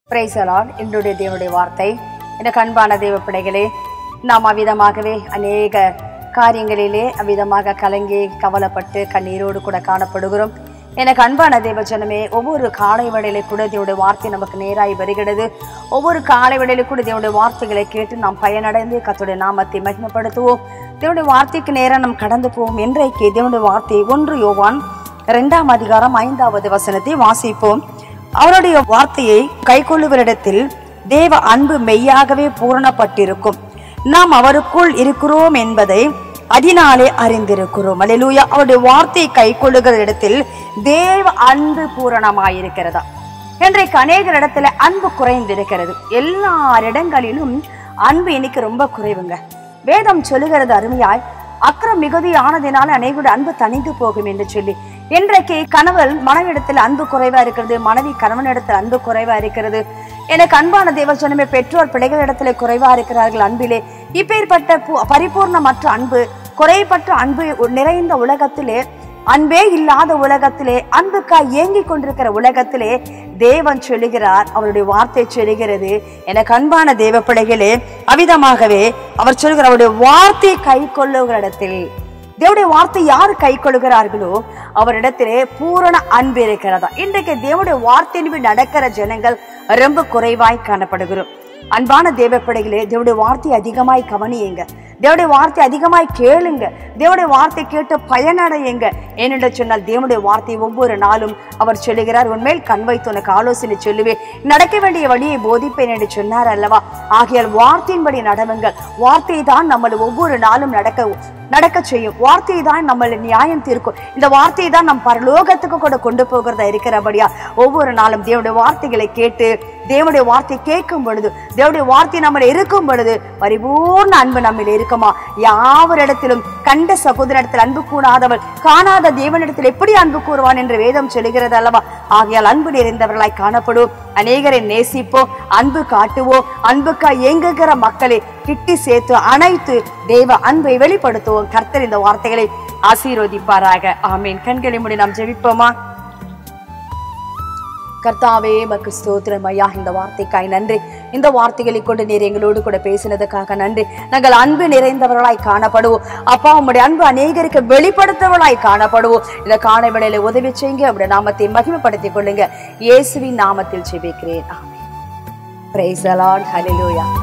பிரைசலால் என்னுடைய தேவனுடைய வார்த்தை எனக்கு அன்பான தேவ பிள்ளைகளே நாம் அவ்விதமாகவே அநேக காரியங்களிலே அவ்விதமாக கலங்கி கவலைப்பட்டு கண்ணீரோடு கூட காணப்படுகிறோம் எனக்கு அன்பான தேவ ஜனமே ஒவ்வொரு காலை வேளையிலே கூட தேவனுடைய வார்த்தை நமக்கு நேராய் வருகிறது ஒவ்வொரு காலை வேளையிலே கூட தேவனுடைய வார்த்தைகளை கேட்டு நாம் பயனடைந்து கத்துடைய நாமத்தை மகிமைப்படுத்துவோம் தேவனுடைய வார்த்தைக்கு நேரம் நாம் கடந்து போவோம் இன்றைக்கு தேவனுடைய வார்த்தை ஒன்று யோவான் இரண்டாம் அதிகாரம் ஐந்தாவது வசனத்தை வாசிப்போம் அவருடைய வார்த்தையை கைக்கொள்ளுவரிடத்தில் தேவ அன்பு மெய்யாகவே பூரணப்பட்டிருக்கும் நாம் அவருக்குள் இருக்கிறோம் என்பதை அதனாலே அறிந்திருக்கிறோம் அல்லேலூயா அவருடைய வார்த்தையை கைக்கொள்ளுகிற இடத்தில் தேவ அன்பு பூரணமாயிருக்கிறதா இன்றைக்கு அநேகர் இடத்துல அன்பு குறைந்திருக்கிறது எல்லாரிடங்களிலும் அன்பு இன்னைக்கு ரொம்ப குறைவுங்க வேதம் சொல்லுகிறது அருமையாய் அக்கிரம் மிகுதியானதினால அநேகருடைய அன்பு தணிந்து போகும் என்று சொல்லி இன்றைக்கு கணவன் மனைவிடத்தில் அன்பு குறைவா இருக்கிறது மனைவி கணவனிடத்தில் அன்பு குறைவா இருக்கிறது எனக்கு அன்பான தேவஜனமே பெற்றோர் பிள்ளைகளிடத்துல குறைவா இருக்கிறார்கள் அன்பிலே இப்பேற்பட்ட பு- பரிபூர்ணமற்ற அன்பு குறைபட்ட அன்பு நிறைந்த உலகத்திலே அன்பே இல்லாத உலகத்திலே அன்புக்காய் ஏங்கிக் கொண்டிருக்கிற உலகத்திலே தேவன் சொல்லுகிறார் அவருடைய வார்த்தை சொல்லுகிறது எனக்கு அன்பான தேவ பிள்ளைகளே அவிதமாகவே அவர் சொல்லுகிறார் அவருடைய வார்த்தை கை கொள்ளுகிற இடத்தில் தேவனுடைய வார்த்தை யார் கை கொள்கிறார்களோ அவரிடத்திலே பூரண அன்பு இருக்கிறதா இன்றைக்கு தேவனுடைய வார்த்தையின்படி நடக்கிற ஜனங்கள் ரொம்ப குறைவாய் காணப்படுகிறோம் அன்பான தேவ பிள்ளைகளே தேவனுடைய வார்த்தை அதிகமாய் கவனியுங்க தேவனுடைய வார்த்தை அதிகமாய் கேளுங்க தேவனுடைய வார்த்தை கேட்டு பயனடையுங்க ஏனென்று சொன்னால் தேவனுடைய வார்த்தை ஒவ்வொரு நாளும் அவர் சொல்லுகிறார் உன்மேல் கண் வைத்து உனக்கு ஆலோசனை சொல்லுவேன் நடக்க வேண்டிய வழியை போதிப்பேன் என்று சொன்னார் அல்லவா ஆகையால் வார்த்தையின்படி நடவுங்கள் வார்த்தை தான் நம்மளை ஒவ்வொரு நாளும் நடக்க நடக்க செய்யும் வார்த்தை தான் நம்மளை நியாயம் தீர்க்கும் இந்த வார்த்தையை தான் நம் பரலோகத்துக்கு கூட கொண்டு போகிறதா இருக்கிறபடியா ஒவ்வொரு நாளும் தேவனுடைய வார்த்தைகளை கேட்டு தேவனுடைய வார்த்தை கேட்கும் பொழுது தேவனுடைய வார்த்தை நம்மள இருக்கும் பொழுது பரிபூர்ண அன்பு நம்மில் இருக்குமா யாவரிடத்திலும் கண்ட சகோதரிடத்தில் அன்பு கூடாதவள் காணாத தேவனிடத்தில் எப்படி அன்பு கூறுவான் என்று வேதம் சொல்லுகிறது அல்லவா ஆகையால் அன்பு நிறைந்தவர்களாய் காணப்படுவோம் அநேகரை நேசிப்போம் அன்பு காட்டுவோம் அன்புக்காய் ஏங்குகிற மக்களை கிட்டி சேர்த்து அனைத்து தேவ அன்பை வெளிப்படுத்துவோம் கர்த்தர் இந்த வார்த்தைகளை ஆசீர்வதிப்பாராக ஆமீன் கண்களை மூடி நாம் ஜெபிப்போமா கர்த்தாவே மக்கு ஸ்தோத்திரம் ஐயா இந்த வார்த்தைக்காய் நன்றி இந்த வார்த்தைகளை கொண்டு நீர் எங்களோடு கூட பேசினதுக்காக நன்றி நாங்கள் அன்பு நிறைந்தவர்களாய் காணப்படுவோம் அப்பா உம்முடைய அன்பு அநேகருக்கு வெளிப்படுத்தவர்களாய் காணப்படுவோம் இந்த காண வேளையில உதவி செய்யுங்க உடைய நாமத்தை மகிமைப்படுத்திக் கொள்ளுங்க இயேசுவின் நாமத்தில் ஜெபிக்கிறேன் ஆமென் பிரைஸ் அலாட் ஹalleluya